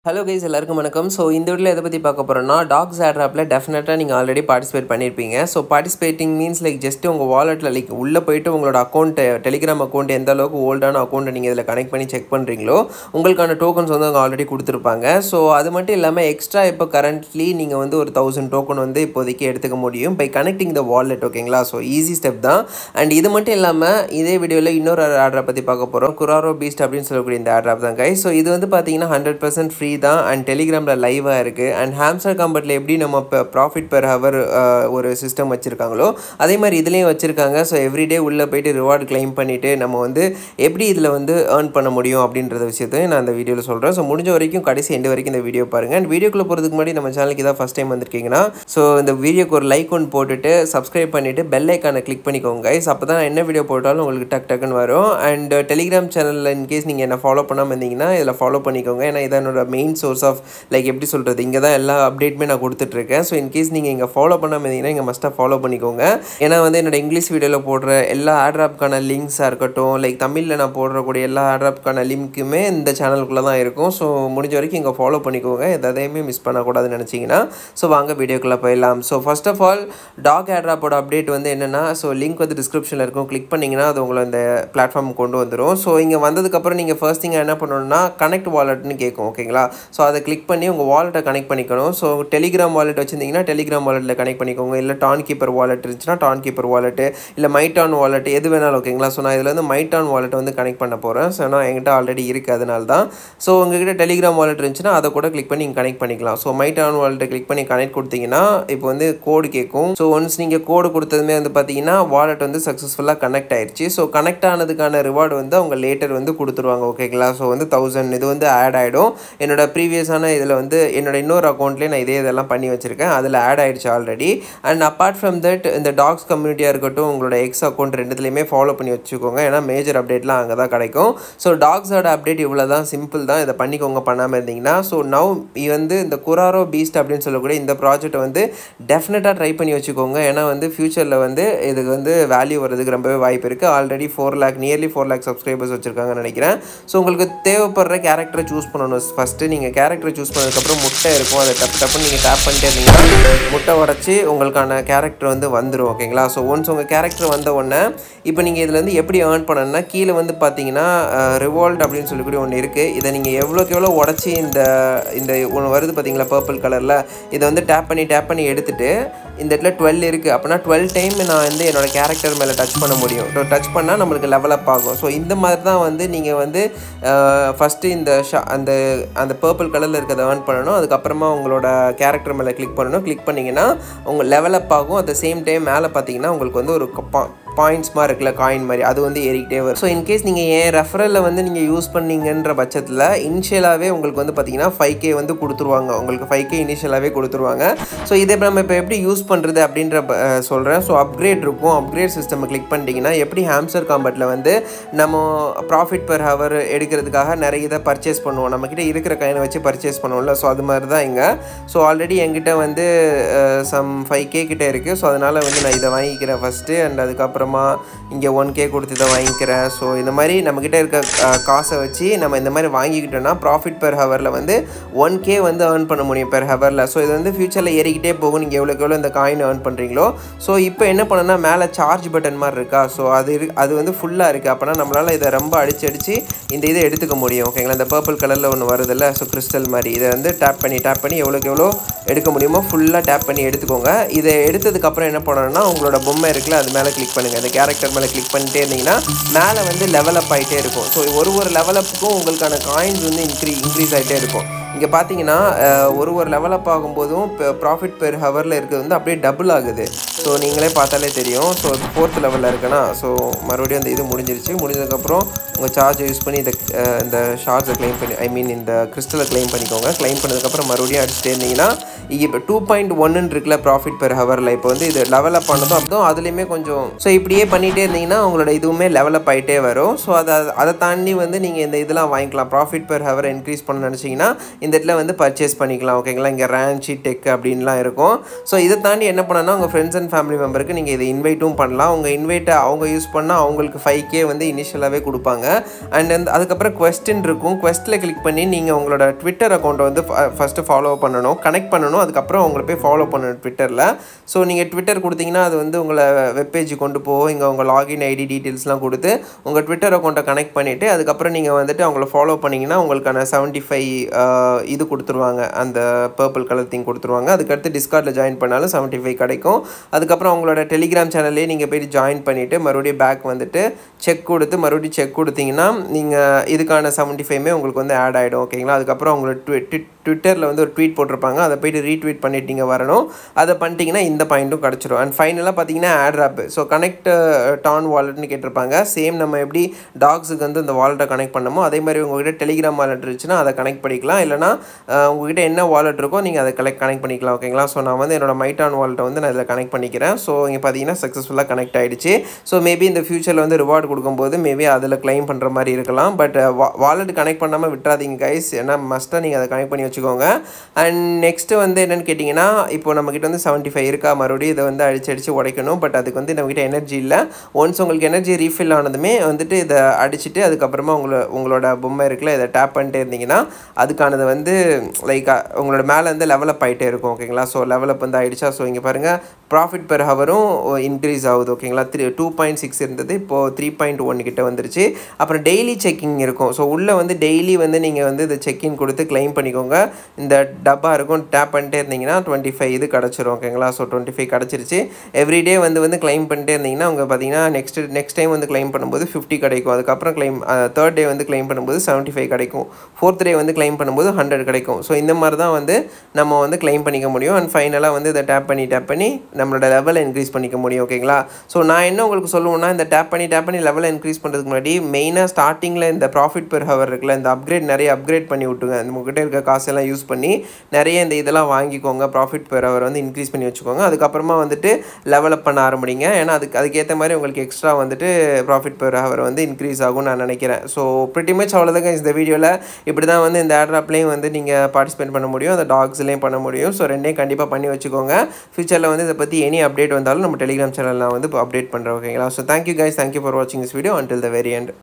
hello guys எல்லாருக்கும் வணக்கம் so இந்த வீடியோவில் எதை பற்றி பார்க்க போகிறோம்னா டாக்ஸ் ஆட் ஆப்பில் டெஃபினட்டாக நீங்கள் ஆல்ரெடி பார்ட்டிசிபேட் பண்ணியிருப்பீங்க so participating means like just உங்கள் வாலெட்டில் லைக் உள்ளே போயிட்டு உங்களோட அக்கௌண்ட்டு டெலிகிராம் அக்கௌண்ட் எந்த அளவுக்கு ஓல்டான அக்கௌண்ட்டை நீங்கள் இதில் கனெக்ட் பண்ணி செக் பண்ணுறீங்களோ உங்களுக்கான டோக்கன்ஸ் வந்து அவங்க ஆல்ரெடி கொடுத்துருப்பாங்க ஸோ அது மட்டும் இல்லாமல் எக்ஸ்ட்ரா இப்போ கரண்ட்லி நீங்கள் வந்து ஒரு தௌசண்ட் டோக்கன் வந்து இப்போதைக்கு எடுத்துக்க முடியும் பை கனெக்டிங் த வாலெட் ஓகேங்களா ஸோ ஈஸி ஸ்டெப் தான் அண்ட் இது மட்டும் இல்லாமல் இதே வீடியோவில் இன்னொரு ஆட்ரை பற்றி பார்க்க போகிறோம் குராரோ பீஸ்ட் அப்படின்னு சொல்லக்கூடிய இந்த ஆட் ஆப் தான் கை ஸோ இது வந்து பார்த்தீங்கன்னா ஹண்ட்ரட் பர்சன்ட் ஃப்ரீ தான் அண்ட் டெலிகிராமில் லைவாக இருக்குது அண்ட் ஹாம்ஸ்டர் காம்பட்டில் எப்படி நம்ம இப்போ ப்ராஃபிட் பெர் ஹவர் ஒரு சிஸ்டம் வச்சுருக்காங்களோ அதே மாதிரி இதுலேயும் வச்சுருக்காங்க ஸோ எவ்ரிடே உள்ளே போயிட்டு ரிவார்டு கிளைம் பண்ணிவிட்டு நம்ம வந்து எப்படி இதில் வந்து ஏர்ன் பண்ண முடியும் அப்படின்றத விஷயத்தையும் நான் இந்த வீடியோவில் சொல்கிறேன் ஸோ முடிஞ்ச வரைக்கும் கடைசி எண்டு வரைக்கும் இந்த வீடியோ பாருங்கள் அண்ட் வீடியோக்குள்ளே போகிறதுக்கு முன்னாடி நம்ம சேனலுக்கு இதான் ஃபஸ்ட் டைம் வந்திருக்கீங்கன்னா ஸோ இந்த வீடியோக்கு ஒரு லைக் ஒன்று போட்டுட்டு சப்ஸ்கிரைப் பண்ணிவிட்டு பெல் ஐக்கானை கிளிக் பண்ணிக்கோங்க கைஸ் அப்போ தான் என்ன வீடியோ போட்டாலும் உங்களுக்கு டக் டக்குன்னு வரும் அண்ட் டெலிகிராம் சேனலில் இன்கேஸ் நீங்கள் என்ன ஃபாலோ பண்ணாமல் இருந்தீங்கன்னா இதில் ஃபாலோ பண்ணிக்கோங்க ஏன்னா இதான் என்னோட மெயின் சோர்ஸ் ஆஃப் லைக் எப்படி சொல்கிறது இங்கே தான் எல்லா அப்டேட்டுமே நான் கொடுத்துட்ருக்கேன் ஸோ இன்கேஸ் நீங்கள் இங்கே ஃபாலோ பண்ணாமல் இருந்தீங்கன்னா இங்கே மஸ்ட்டாக ஃபாலோ பண்ணிக்கோங்க ஏன்னா வந்து என்னோட இங்கிலீஷ் வீடியோவில் போடுற எல்லா ஆட்ராப்க்கான லிங்க்ஸாக இருக்கட்டும் லைக் தமிழில் நான் போடுறக்கூடிய எல்லா ஆட்ராப்க்கான லிங்க்குமே இந்த சேனலுக்குள்ளே தான் இருக்கும் ஸோ முடிஞ்ச வரைக்கும் இங்கே ஃபாலோ பண்ணிக்கோங்க எதையுமே மிஸ் பண்ணக்கூடாதுன்னு நினச்சிங்கன்னா ஸோ வாங்க வீடியோக்குள்ளே போயிடலாம் so first of all dog ஆட்ராப்போட அப்டேட் வந்து என்னென்னா ஸோ லிங்க் வந்து டிஸ்கிரிப்ஷனில் இருக்கும் கிளிக் பண்ணிங்கன்னா அது உங்களை இந்த பிளாட்ஃபார்ம் கொண்டு வந்துடும் ஸோ இங்கே வந்ததுக்கப்புறம் நீங்கள் ஃபர்ஸ்ட் திங் என்ன பண்ணணும்னா கனெக்ட் வாலெட்னு கேட்கும் ஓகேங்களா ஸோ அதை கிளிக் பண்ணி உங்கள் வாலெட்டை கனெக்ட் பண்ணிக்கணும் ஸோ டெலிகிராம் வாலெட் வச்சுருந்தீங்கன்னா டெலிகிராம் வாலெட்டில் கனெக்ட் பண்ணிக்கோங்க இல்லை டான் கீப்பர் வாலெட் இருந்துச்சுன்னா டான் கீப்பர் வாலெட்டு இல்லை மைட்டான் வாலெட் எது வேணாலும் ஓகேங்களா ஸோ நான் இதில் வந்து மைட்டான் வாலெட் வந்து கனெக்ட் பண்ண போகிறேன் ஸோ நான் என்கிட்ட ஆல்ரெடி இருக்குது அதனால தான் ஸோ உங்ககிட்ட டெலிகிராம் வாலெட் இருந்துச்சுன்னா அதை கூட கிளிக் பண்ணி நீங்கள் கனெக்ட் பண்ணிக்கலாம் ஸோ மைட்டான் வாலெட்டை கிளிக் பண்ணி கனெக்ட் கொடுத்தீங்கன்னா இப்போ வந்து கோடு கேட்கும் ஸோ ஒன்ஸ் நீங்கள் கோடு கொடுத்ததுமே வந்து பார்த்தீங்கன்னா வாலெட் வந்து சக்ஸஸ்ஃபுல்லாக கனெக்ட் ஆயிடுச்சு ஸோ கனெக்ட் ஆனதுக்கான ரிவார்டு வந்து அவங்க லேட்டர் வந்து கொடுத்துருவாங்க ஓகேங்களா ஸோ வந்து தௌசண்ட் இது வந்து ஆட் ஆகிடும் என்னோட ப்ரீவியஸான இதில் வந்து என்னோட இன்னொரு அக்கௌண்ட்லேயே நான் இதே இதெல்லாம் பண்ணி வச்சுருக்கேன் அதில் ஆட் ஆகிடுச்சு already and apart from that இந்த டாக்ஸ் கம்யூனிட்டியாக இருக்கட்டும் உங்களோட எக்ஸ் அக்கௌண்ட் ரெண்டுத்துலேயுமே ஃபாலோ பண்ணி வச்சுக்கோங்க ஏன்னா மேஜர் அப்டேட்லாம் அங்கே தான் கிடைக்கும் ஸோ டாக்ஸோட அப்டேட் இவ்வளோ தான் சிம்பிள் தான் இதை பண்ணிக்கோங்க பண்ணாமல் இருந்தீங்கன்னா ஸோ நவ் வந்து இந்த குராரோ பீஸ்ட் அப்படின்னு சொல்லக்கூடிய இந்த ப்ராஜெக்ட்டை வந்து டெஃபினட்டாக ட்ரை பண்ணி வச்சுக்கோங்க ஏன்னா வந்து ஃப்யூச்சரில் வந்து இதுக்கு வந்து வேல்யூ வரதுக்கு ரொம்பவே வாய்ப்பு இருக்குது already four lakh nearly four lakh subscribers வச்சுருக்காங்கன்னு நினைக்கிறேன் ஸோ உங்களுக்கு தேவைப்படுற கேரக்டரை சூஸ் பண்ணணும் ஃபஸ்ட்டு நீங்கள் கேரக்டரை சூஸ் பண்ணதுக்கப்புறம் முட்டை இருக்கும் அதை டப்பு டப்புன்னு நீங்கள் டேப் பண்ணிட்டே இருந்தீங்கன்னா முட்டை உடச்சி உங்களுக்கான கேரக்டர் வந்து வந்துடும் ஓகேங்களா ஸோ ஒன்ஸ் உங்கள் கேரக்டர் வந்த உடனே இப்போ நீங்கள் இதில் வந்து எப்படி ஏர்ன் பண்ணணும்னா கீழே வந்து பார்த்தீங்கன்னா ரிவால்ட் அப்படின்னு சொல்லக்கூடிய ஒன்று இருக்குது இதை நீங்கள் எவ்வளோக்கு எவ்வளோ உடச்சி இந்த இந்த ஒன்று வருது பார்த்தீங்களா பர்பிள் கலரில் இதை வந்து டேப் பண்ணி டேப் பண்ணி எடுத்துகிட்டு இந்த இடத்துல டுவெல் இருக்குது அப்படின்னா டுவெல் டைம் நான் வந்து என்னோடய கேரக்டர் மேலே டச் பண்ண முடியும் டச் பண்ணால் நம்மளுக்கு லெவல் அப் ஆகும் ஸோ இந்த மாதிரி தான் வந்து நீங்கள் வந்து ஃபஸ்ட்டு இந்த ஷா அந்த அந்த பர்பிள் கலரில் இருக்கிறத ஏர்ன் பண்ணணும் அதுக்கப்புறமா உங்களோட கேரக்டர் மேலே கிளிக் பண்ணணும் கிளிக் பண்ணிங்கன்னா உங்கள் லெவல் அப் ஆகும் அட் த சேம் டைம் மேலே பார்த்தீங்கன்னா உங்களுக்கு வந்து ஒரு பாயிண்ட்ஸ் மாதிரி இருக்குல்ல காயின் மாதிரி அது வந்து ஏறிக்கிட்டே வரும் ஸோ இன்கேஸ் நீங்கள் ஏன் ரெஃபரலில் வந்து நீங்கள் யூஸ் பண்ணீங்கன்ற பட்சத்தில் இனிஷியலாகவே உங்களுக்கு வந்து பார்த்தீங்கன்னா ஃபைவ் கே வந்து கொடுத்துருவாங்க உங்களுக்கு ஃபைவ் கே இனிஷியலாகவே கொடுத்துருவாங்க ஸோ இதை நம்ம இப்போ எப்படி யூஸ் பண்ணுறது அப்படின்ற சொல்கிறேன் ஸோ அப்கிரேட் இருக்கும் அப்கிரேட் சிஸ்டம் கிளிக் பண்ணிட்டீங்கன்னா எப்படி ஹாம்ஸ்டர் காம்பட்டில் வந்து நம்ம ப்ராஃபிட் பர் ஹவர் எடுக்கிறதுக்காக நிறைய இதை பர்ச்சேஸ் பண்ணுவோம் நம்மக்கிட்ட இருக்கிற காயினை வச்சு பர்ச்சேஸ் பண்ணுவோம்ல ஸோ அது மாதிரி தான் இங்கே ஸோ ஆல்ரெடி என்கிட்ட வந்து சம் ஃபைவ் கே கிட்டே இருக்குது ஸோ அதனால் வந்து நான் இதை வாங்கிக்கிறேன் ஃபஸ்ட்டு அண்ட் அதுக்கப்புறம் அப்புறமா இங்கே ஒன் கே கொடுத்து இதை வாங்கிக்கிறேன் ஸோ இந்த மாதிரி நம்மக்கிட்ட இருக்க காசை வச்சு நம்ம இந்த மாதிரி வாங்கிக்கிட்டோம்னா ப்ராஃபிட் பெர் ஹவரில் வந்து ஒன் கே வந்து ஏர்ன் பண்ண முடியும் பெர் ஹவரில் ஸோ இது வந்து ஃபியூச்சரில் ஏறிக்கிட்டே போகும் நீங்கள் எவ்வளோக்கு எவ்வளோ இந்த காயின் ஏர்ன் பண்ணுறீங்களோ ஸோ இப்போ என்ன பண்ணணும்னா மேலே சார்ஜ் பட்டன் மாதிரி இருக்கா ஸோ அது இரு அது வந்து ஃபுல்லாக இருக்குது அப்போனா நம்மளால் இதை ரொம்ப அடிச்சு அடித்து இந்த இதை எடுத்துக்க முடியும் ஓகேங்களா இந்த பர்பிள் கலரில் ஒன்று வருதில்ல ஸோ கிறிஸ்டல் மாதிரி இதை வந்து டேப் பண்ணி டேப் பண்ணி எவ்வளோக்கு எவ்வளோ எடுக்க முடியுமோ ஃபுல்லாக டேப் பண்ணி எடுத்துக்கோங்க இதை எடுத்ததுக்கப்புறம் என்ன பண்ணணும்னா உங்களோட பொம்மை இருக்குல்ல அது மேலே கிளிக் பண்ணுங்கள் அந்த கேரக்டர் மேலே கிளிக் பண்ணிட்டே இருந்தீங்கன்னா மேலே வந்து லெவல் அப் ஆகிட்டே இருக்கும் ஸோ ஒரு ஒரு லெவல் அப்புக்கும் உங்களுக்கான காயின்ஸ் வந்து இன்க்ரீ இன்க்ரீஸ் ஆகிட்டே இருக்கும் இங்கே பார்த்தீங்கன்னா ஒரு ஒரு லெவல் அப் ஆகும்போதும் இப்போ ப்ராஃபிட் பெர் ஹவரில் இருக்கிறது வந்து அப்படியே டபுள் ஆகுது ஸோ நீங்களே பார்த்தாலே தெரியும் ஸோ ஃபோர்த் லெவலில் இருக்குன்னா ஸோ மறுபடியும் அந்த இது முடிஞ்சிருச்சு முடிஞ்சதுக்கப்புறம் உங்கள் சார்ஜை யூஸ் பண்ணி இந்த இந்த ஷார்ட்ஸை க்ளைம் பண்ணி ஐ மீன் இந்த கிறிஸ்டலை க்ளைம் பண்ணிக்கோங்க க்ளைம் பண்ணதுக்கப்புறம் மறுபடியும் அடிச்சுட்டே இருந்தீங்கன்னா இப்போ டூ பாயிண்ட் ஒன்னு இருக்குல்ல ப்ராஃபிட் பெர் ஹவரில் இப்போ வந்து இது லெவல் அப் பண்ணதும் அதுவும் அதுலேயுமே கொஞ்சம் ஸோ இப்படியே பண்ணிகிட்டே இருந்தீங்கன்னா உங்களோட இதுவுமே லெவலப் ஆகிட்டே வரும் ஸோ அதை அதை தாண்டி வந்து நீங்கள் இந்த இதெல்லாம் வாங்கிக்கலாம் ப்ராஃபிட் பெர் ஹவர் இன்க்ரீஸ் பண்ண நினச்சிங்கன்னா இந்த இடத்துல வந்து பர்ச்சேஸ் பண்ணிக்கலாம் ஓகேங்களா இங்கே ரேன்ச்சி டெக் அப்படின்லாம் இருக்கும் ஸோ இதை தாண்டி என்ன பண்ணணும்னா உங்கள் ஃப்ரெண்ட்ஸ் அண்ட் ஃபேமிலி மெம்பருக்கு நீங்கள் இதை இன்வைட்டும் பண்ணலாம் உங்கள் இன்வைட்டை அவங்க யூஸ் பண்ணால் அவங்களுக்கு ஃபைவ் கே வந்து இனிஷியலாகவே கொடுப்பாங்க அண்ட் வந்து அதுக்கப்புறம் கொஸ்டின் இருக்கும் கொஸ்ட்டில் கிளிக் பண்ணி நீங்கள் உங்களோட ட்விட்டர் அக்கௌண்ட்டை வந்து ஃபஸ்ட்டு ஃபாலோ பண்ணணும் கனெக்ட் பண்ணணும் அதுக்கப்புறம் உங்களை போய் ஃபாலோ பண்ணணும் ட்விட்டரில் ஸோ நீங்கள் ட்விட்டர் கொடுத்தீங்கன்னா அது வந்து உங்களை வெப்பேஜ் கொண்டு போகும் இங்கே உங்கள் லாகின் ஐடி டீட்டெயில்ஸ்லாம் கொடுத்து உங்கள் ட்விட்டர் அக்கௌண்ட்டை கனெக்ட் பண்ணிவிட்டு அதுக்கப்புறம் நீங்கள் வந்துட்டு அவங்கள ஃபாலோ பண்ணிங்கன்னா உங்களுக்கான செவன்ட்டி ஃபைவ் இது கொடுத்துருவாங்க அந்த பர்பிள் கலர் திங் கொடுத்துருவாங்க அதுக்கடுத்து டிஸ்கார்டில் ஜாயின் பண்ணாலும் செவன்ட்டி ஃபைவ் கிடைக்கும் அதுக்கப்புறம் அவங்களோட டெலிகிராம் சேனல்லே நீங்கள் போய் ஜாயின் பண்ணிவிட்டு மறுபடியும் பேக் வந்துட்டு செக் கொடுத்து மறுபடியும் செக் கொடுத்தீங்கன்னா நீங்கள் இதுக்கான செவன்ட்டி ஃபைவ்மே உங்களுக்கு வந்து ஆட் ஆகிடும் ஓகேங்களா அதுக்கப்புறம் அவங்களோட ட்விட் ட்விட்டரில் வந்து ஒரு ட்வீட் போட்டிருப்பாங்க அதை போயிட்டு ரீட்வீட் பண்ணிட்டு நீங்கள் வரணும் அதை பண்ணிட்டீங்கன்னா இந்த பாயிண்ட்டும் கிடச்சிரும் அண்ட் ஃபைனலாக பார்த்தீங்கன்னா add app so connect Ton வாலெட்னு கேட்டிருப்பாங்க சேம் நம்ம எப்படி டாக்ஸுக்கு வந்து இந்த வாலெட்டை கனெக்ட் பண்ணமோ அதே மாதிரி உங்ககிட்ட டெலிகிராம் வாலெட் இருந்துச்சுன்னா அதை கனெக்ட் பண்ணிக்கலாம் இல்லைனா உங்ககிட்ட என்ன வாலெட் இருக்கோ நீங்கள் அதை கலெக்ட் கனெக்ட் பண்ணிக்கலாம் ஓகேங்களா ஸோ நான் வந்து என்னோட மைட்டான் வாலெட்டை வந்து நான் இதில் கனெக்ட் பண்ணிக்கிறேன் ஸோ இங்கே பார்த்தீங்கன்னா சக்ஸஸ்ஃபுல்லாக கனெக்ட் ஆகிடுச்சு ஸோ மேபி இந்த ஃபியூச்சரில் வந்து ரிவார்டு கொடுக்கும்போது மேபி அதில் கிளைம் பண்ணுற மாதிரி இருக்கலாம் பட் வாலெட் கனெக்ட் பண்ணாமல் விட்டுறாதீங்க கைஸ் ஏன்னா மஸ்ட்டாக நீங்கள் அதை கனெக்ட் பண்ணி வச்சுக்கோங்க அண்ட் நெக்ஸ்ட்டு வந்து என்னென்னு கேட்டிங்கன்னா இப்போ நம்மக்கிட்ட வந்து செவன்ட்டி ஃபைவ் இருக்கா மறுபடியும் இதை வந்து அடிச்சு அடிச்சு உடைக்கணும் பட் அதுக்கு வந்து நம்மக்கிட்ட எனர்ஜி இல்லை ஒன்ஸ் உங்களுக்கு எனர்ஜி ரீஃபில் ஆனதுமே வந்துட்டு இதை அடிச்சுட்டு அதுக்கப்புறமா உங்களை உங்களோட பொம்மை இருக்குல்ல இதை டேப் பண்ணிட்டே இருந்தீங்கன்னா அதுக்கானது வந்து லைக் உங்களோட மேலே வந்து லெவலப் ஆகிட்டே இருக்கும் ஓகேங்களா ஸோ லெவலப் வந்து ஆகிடுச்சா ஸோ இங்கே பாருங்கள் ப்ராஃபிட் பெர் ஹவரும் இன்க்ரீஸ் ஆகுது ஓகேங்களா த்ரீ டூ பாயிண்ட் சிக்ஸ் இருந்தது இப்போது த்ரீ பாயிண்ட் ஒன் கிட்ட வந்துருச்சு அப்புறம் டெய்லி செக்கிங் இருக்கும் ஸோ உள்ளே வந்து டெய்லி வந்து நீங்கள் வந்து இதை செக்கின் கொடுத்து கிளைம் பண்ணிக்கோங்க இந்த டப்பா இருக்கும் டேப் பண்ணிட்டே இருந்தீங்கன்னா டுவெண்ட்டி ஃபைவ் இது கிடச்சிரும் ஓகேங்களா ஸோ டுவெண்ட்டி ஃபைவ் கிடச்சிருச்சு எவ்ரிடே வந்து வந்து கிளைம் பண்ணிட்டே இருந்தீங்கன்னா அவங்க பார்த்தீங்கன்னா நெக்ஸ்ட் நெக்ஸ்ட் டைம் வந்து கிளைம் பண்ணும்போது ஃபிஃப்டி கிடைக்கும் அதுக்கப்புறம் கிளைம் தேர்ட் டே வந்து கிளைம் பண்ணும்போது செவன்ட்டி ஃபைவ் கிடைக்கும் ஃபோர்த் டே வந்து கிளைம் பண்ணும்போது ஹண்ட்ரட் கிடைக்கும் ஸோ இந்த மாதிரி தான் வந்து நம்ம வந்து கிளைம் பண்ணிக்க முடியும் அண்ட் ஃபைனலாக வந்து இதை டேப் பண்ணி டேப் பண்ணி நம்மளோட லெவலை இன்க்ரீஸ் பண்ணிக்க முடியும் ஓகேங்களா ஸோ நான் என்ன உங்களுக்கு சொல்லுவேன்னா இந்த டேப் பண்ணி டேப் பண்ணி லெவலை இன்க்ரீஸ் பண்ணுறதுக்கு முன்னாடி மெயினாக ஸ்டார்டிங்கில் இந்த ப்ராஃபிட் பெர் ஹவர் இருக்குல்ல இந்த அப்கிரேட் நிறைய அப்கிரேட் பண்ணி விட்டுங்க உங்ககிட்ட இருக்க காசெல்லாம் யூஸ் பண்ணி நிறைய இந்த இதெல்லாம் வாங்கிக்கோங்க ப்ராஃபிட் பெர் ஹவர் வந்து இன்க்ரீஸ் பண்ணி வச்சுக்கோங்க அதுக்கப்புறமா வந்துட்டு லெவலப் பண்ண ஆரம்பிங்க ஏன்னா அதுக்கு அதுக்கேற்ற மாதிரி உங்களுக்கு எக்ஸ்ட்ரா வந்துட்டு ப்ராஃபிட் பெர் ஹவர் வந்து இன்க்ரீஸ் ஆகும்னு நான் நினைக்கிறேன் ஸோ ப்ரிட்டி மச் அவ்வளோதாங்க இந்த வீடியோவில் இப்படி தான் வந்து இந்த ஆட்ராப்லேயும் வந்து நீங்கள் பார்ட்டிசிபேட் பண்ண முடியும் அந்த டாக்ஸ்லேயும் பண்ண முடியும் ஸோ ரெண்டையும் கண்டிப்பாக பண்ணி வச்சுக்கோங்க ஃபியூச்சரில் வந்து இதை பற்றி எனி அப்டேட் வந்தாலும் நம்ம டெலிகிராம் சேனலில் வந்து அப்டேட் பண்ணுறோம் ஓகேங்களா so thank you guys thank you for வாட்சிங் this video until the very end